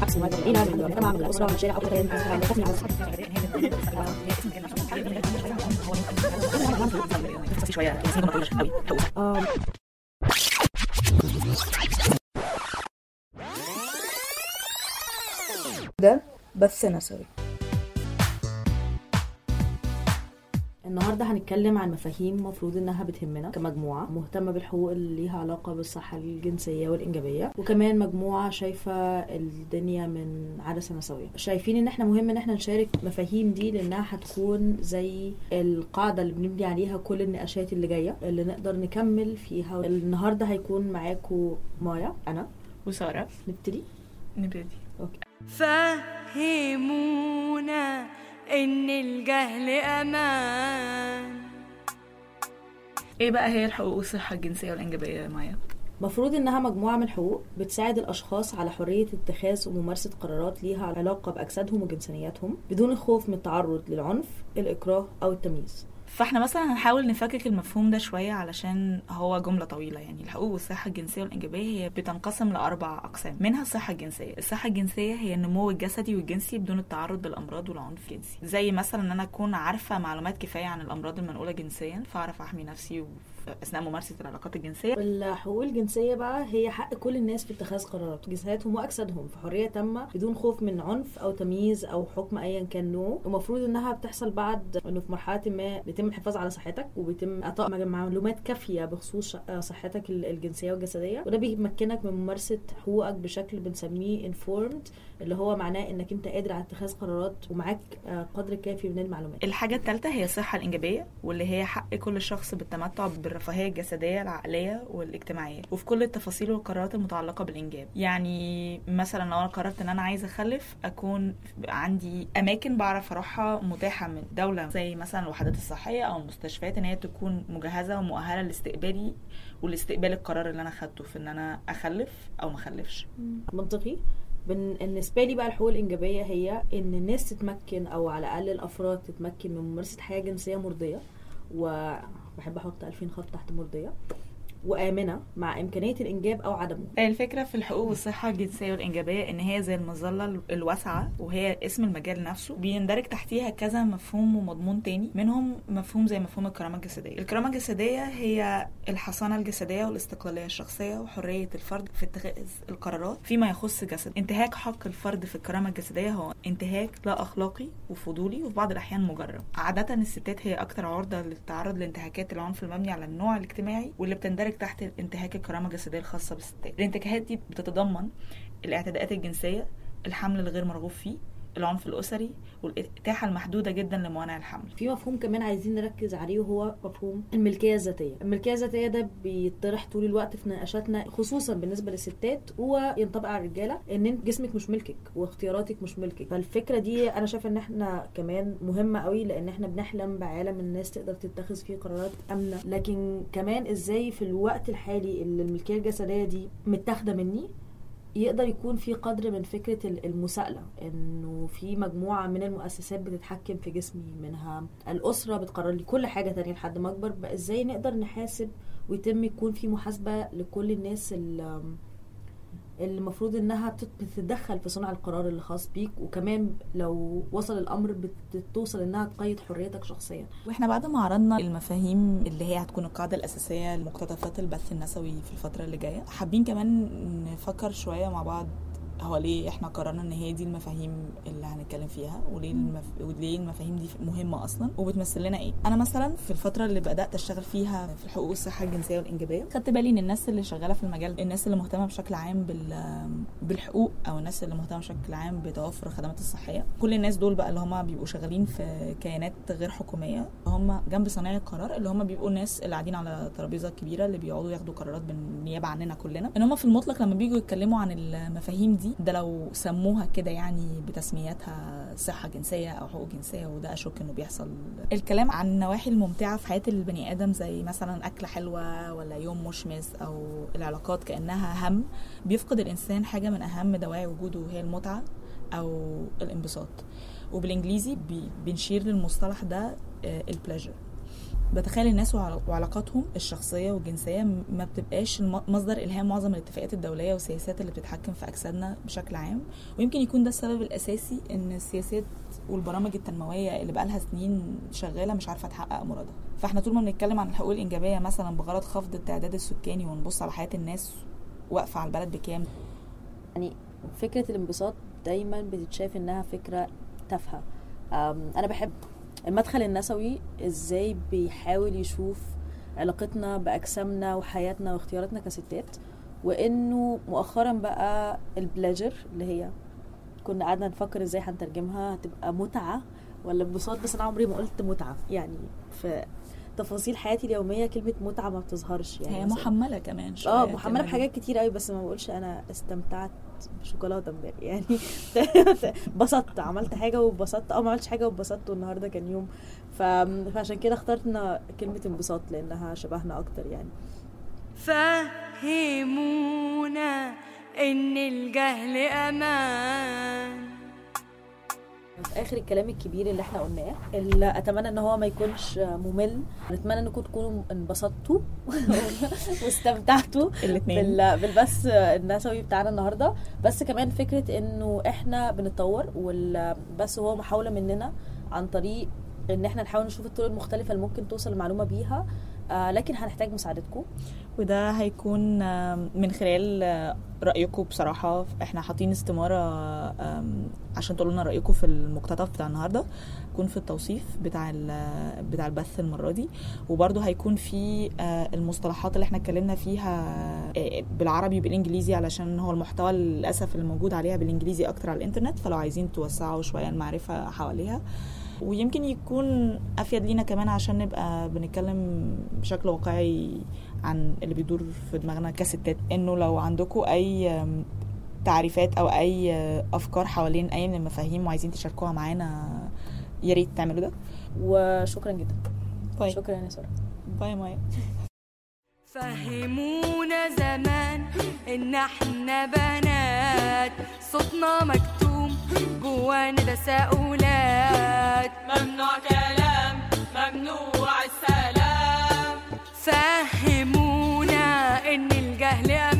عكس المواد العيلة من المجتمع من الأسرة من الشارع أو كده شويه سنين طويله قوي آم، ده بث نسوي النهارده هنتكلم عن مفاهيم مفروض انها بتهمنا كمجموعه مهتمه بالحقوق اللي ليها علاقه بالصحه الجنسيه والانجابيه وكمان مجموعه شايفه الدنيا من عدسه نسويه شايفين ان احنا مهم ان احنا نشارك مفاهيم دي لانها هتكون زي القاعده اللي بنبني عليها كل النقاشات اللي جايه اللي نقدر نكمل فيها النهارده هيكون معاكم مايا انا وساره نبتدي نبتدي فهمونا ان الجهل امان ايه بقى هي الحقوق والصحه الجنسيه والانجابيه يا مايا مفروض انها مجموعه من الحقوق بتساعد الاشخاص على حريه اتخاذ وممارسه قرارات ليها علاقه باجسادهم وجنسانياتهم بدون الخوف من التعرض للعنف الاكراه او التمييز فاحنا مثلا هنحاول نفكك المفهوم ده شويه علشان هو جمله طويله يعني الحقوق والصحه الجنسيه والانجابيه هي بتنقسم لاربع اقسام منها الصحه الجنسيه الصحه الجنسيه هي النمو الجسدي والجنسي بدون التعرض بالامراض والعنف الجنسي زي مثلا ان انا اكون عارفه معلومات كفايه عن الامراض المنقوله جنسيا فاعرف احمي نفسي في اثناء ممارسه العلاقات الجنسيه الحقوق الجنسيه بقى هي حق كل الناس في اتخاذ قرارات جنسياتهم واجسادهم في حريه تامه بدون خوف من عنف او تمييز او حكم ايا كان نوع ومفروض انها بتحصل بعد انه في مرحله ما بيتم الحفاظ على صحتك وبيتم اعطاء معلومات كافيه بخصوص صحتك الجنسيه والجسديه وده بيمكنك من ممارسه حقوقك بشكل بنسميه informed اللي هو معناه انك انت قادر على اتخاذ قرارات ومعاك قدر كافي من المعلومات الحاجه الثالثه هي الصحه الانجابيه واللي هي حق كل شخص بالتمتع بالرفاهيه الجسديه العقليه والاجتماعيه وفي كل التفاصيل والقرارات المتعلقه بالانجاب يعني مثلا لو انا قررت ان انا عايزه اخلف اكون عندي اماكن بعرف اروحها متاحه من دوله زي مثلا الوحدات الصحيه او المستشفيات ان هي تكون مجهزه ومؤهله لاستقبالي ولاستقبال القرار اللي انا خدته في ان انا اخلف او ما اخلفش منطقي بالنسبة لي بقى الحقوق الإنجابية هي إن الناس تتمكن أو على الأقل الأفراد تتمكن من ممارسة حياة جنسية مرضية وبحب أحط ألفين خط تحت مرضية وآمنة مع إمكانية الإنجاب أو عدمه الفكرة في الحقوق والصحة الجنسية والإنجابية إن هي زي المظلة الواسعة وهي اسم المجال نفسه بيندرج تحتيها كذا مفهوم ومضمون تاني منهم مفهوم زي مفهوم الكرامة الجسدية الكرامة الجسدية هي الحصانة الجسدية والاستقلالية الشخصية وحرية الفرد في اتخاذ القرارات فيما يخص جسد انتهاك حق الفرد في الكرامة الجسدية هو انتهاك لا أخلاقي وفضولي وفي بعض الأحيان مجرم عادة الستات هي أكثر عرضة للتعرض لانتهاكات العنف المبني على النوع الاجتماعي واللي بتندرج تحت انتهاك الكرامه الجسديه الخاصه بالستات الانتهاكات دي بتتضمن الاعتداءات الجنسيه الحمل الغير مرغوب فيه العنف الاسري والاتاحه المحدوده جدا لموانع الحمل في مفهوم كمان عايزين نركز عليه وهو مفهوم الملكيه الذاتيه الملكيه الذاتيه ده بيطرح طول الوقت في نقاشاتنا خصوصا بالنسبه للستات هو ينطبق على الرجاله ان جسمك مش ملكك واختياراتك مش ملكك فالفكره دي انا شايفه ان احنا كمان مهمه قوي لان احنا بنحلم بعالم الناس تقدر تتخذ فيه قرارات امنه لكن كمان ازاي في الوقت الحالي اللي الملكيه الجسديه دي متاخده مني يقدر يكون في قدر من فكرة المساءلة انه في مجموعة من المؤسسات بتتحكم في جسمي منها الأسرة بتقرر لي كل حاجة تانية لحد ما أكبر بقى ازاي نقدر نحاسب ويتم يكون في محاسبة لكل الناس اللي المفروض انها بتتدخل في صنع القرار اللي خاص بيك وكمان لو وصل الامر بتوصل انها تقيد حريتك شخصيا واحنا بعد ما عرضنا المفاهيم اللي هي هتكون القاعده الاساسيه لمقتطفات البث النسوي في الفتره اللي جايه حابين كمان نفكر شويه مع بعض هو ليه احنا قررنا ان هي دي المفاهيم اللي هنتكلم فيها وليه المف... وليه المفاهيم دي مهمه اصلا وبتمثل لنا ايه انا مثلا في الفتره اللي بدات اشتغل فيها في الحقوق والصحه الجنسيه والانجابيه خدت بالي ان الناس اللي شغاله في المجال الناس اللي مهتمه بشكل عام بال... بالحقوق او الناس اللي مهتمه بشكل عام بتوفر الخدمات الصحيه كل الناس دول بقى اللي هم بيبقوا شغالين في كيانات غير حكوميه هم جنب صانعي القرار اللي هم بيبقوا الناس اللي قاعدين على ترابيزه كبيره اللي بيقعدوا ياخدوا قرارات بالنيابه عننا كلنا ان هم في المطلق لما بييجوا يتكلموا عن المفاهيم دي ده لو سموها كده يعني بتسمياتها صحه جنسيه او حقوق جنسيه وده اشك انه بيحصل الكلام عن النواحي الممتعه في حياه البني ادم زي مثلا اكله حلوه ولا يوم مشمس او العلاقات كانها هم بيفقد الانسان حاجه من اهم دواعي وجوده وهي المتعه او الانبساط وبالانجليزي بنشير للمصطلح ده البلاجر بتخيل الناس وعل- وعلاقاتهم الشخصيه والجنسيه م- ما بتبقاش الم- مصدر الهام معظم الاتفاقات الدوليه والسياسات اللي بتتحكم في اجسادنا بشكل عام ويمكن يكون ده السبب الاساسي ان السياسات والبرامج التنمويه اللي بقالها سنين شغاله مش عارفه تحقق مرادها فاحنا طول ما بنتكلم عن الحقوق الانجابيه مثلا بغرض خفض التعداد السكاني ونبص على حياه الناس واقفه على البلد بكام يعني فكرة الانبساط دايما بتتشاف انها فكرة تافهة أم، انا بحب المدخل النسوي ازاي بيحاول يشوف علاقتنا باجسامنا وحياتنا واختياراتنا كستات وانه مؤخرا بقى البلاجر اللي هي كنا قعدنا نفكر ازاي هنترجمها هتبقى متعة ولا انبساط بس انا عمري ما قلت متعة يعني في تفاصيل حياتي اليومية كلمة متعة ما بتظهرش يعني هي مثلاً. محمله كمان شويه اه محمله كمان. بحاجات كتير قوي بس ما بقولش انا استمتعت بشوكولاته امبارح يعني بسطت عملت حاجه وبسطت اه ما عملتش حاجه وبسطت والنهارده كان يوم ف... فعشان كده اخترنا كلمه انبساط لانها شبهنا اكتر يعني فهمونا إن الجهل أمان في اخر الكلام الكبير اللي احنا قلناه اللي اتمنى ان هو ما يكونش ممل نتمنى انكم تكونوا انبسطتوا واستمتعتوا الاتنين. بال... بالبث النسوي بتاعنا النهارده بس كمان فكره انه احنا بنتطور والبث هو محاوله مننا عن طريق ان احنا نحاول نشوف الطرق المختلفه اللي ممكن توصل المعلومه بيها آه لكن هنحتاج مساعدتكم وده هيكون آم، من خلال آه، رأيكم بصراحة احنا حاطين استمارة آم، عشان تقولوا لنا رأيكم في المقتطف بتاع النهاردة يكون في التوصيف بتاع ال- بتاع البث المرة دي وبرضه هيكون في آه، المصطلحات اللي احنا اتكلمنا فيها آه، بالعربي وبالانجليزي علشان هو المحتوى للأسف الموجود عليها بالانجليزي اكتر على الانترنت فلو عايزين توسعوا شوية المعرفة حواليها ويمكن يكون افيد لينا كمان عشان نبقى بنتكلم بشكل واقعي عن اللي بيدور في دماغنا كستات انه لو عندكم اي أم، تعريفات او اي أه، افكار حوالين اي من المفاهيم وعايزين تشاركوها معانا يا ريت تعملوا ده وشكرا جدا باي شكرا يا ساره باي ماي فهمونا زمان ان احنا بنات صوتنا مكتوم جوانا تساؤلات ممنوع كلام ممنوع السلام فهمونا ان الجهل